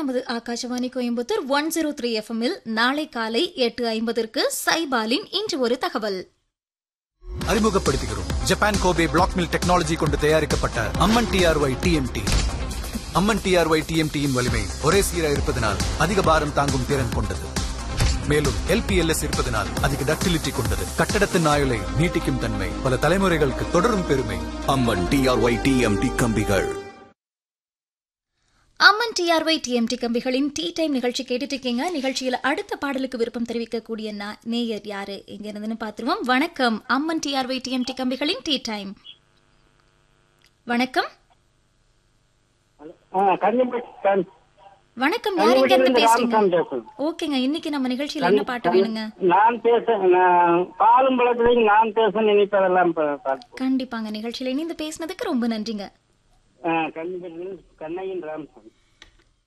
நமது Akashvani Coimbatore one zero three எஃப்எம்மில் நாளை காலை எட்டு ஐம்பதற்கு சைபாலின் இன்று ஒரு தகவல் அறிமுகப்படுத்துகிறோம் Japan Kobe black mill technology கொண்டு தயாரிக்கப்பட்ட Amman TRY TMT Amman TRY டிஎம்டியின் வலிமை ஒரே சீரா இருப்பதனால் அதிக பாரம் தாங்கும் திறன் கொண்டது மேலும் எல்பிஎல்எஸ் இருப்பதனால் அதிக டக்டிலிட்டி கொண்டது கட்டடத்தின் ஆயுளை நீட்டிக்கும் தன்மை பல தலைமுறைகளுக்கு தொடரும் பெருமை அம்மன் டிஆர்ஒய் டிஎம்டி கம்பிகள் அம்மன் டிஆர்ஒய் டிஎம்டி கம்பிகளின் டீ டைம் நிகழ்ச்சி கேட்டுட்டு இருக்கீங்க நிகழ்ச்சியில அடுத்த பாடலுக்கு விருப்பம் தெரிவிக்கக்கூடிய நா- நேயர் யாரு எங்க இருந்துன்னு பாத்துருவோம் வணக்கம் அம்மன் டிஆர்ஒய் டிஎம்டி கம்பிகளின் டீ டைம் வணக்கம் கன்னிப்பட்டி வணக்கம் யார் எங்க இருந்து பேசுறீங்க ராமசாமி பேசுறேன் ஓகேங்க இன்னைக்கு நம்ம நிகழ்ச்சியில என்ன பாட்டு வேணுங்க நான் பேச நான் பாலும் பழத்திலையும் நான் பேச நினைப்பதெல்லாம் ப- பார்ப்போம். கண்டிப்பாங்க நிகழ்ச்சியில இணைந்து பேசினதுக்கு ரொம்ப நன்றிங்க ஆ, கன்னிப்பட்டியிலிருந்து கண்ணையின் ராமசாமி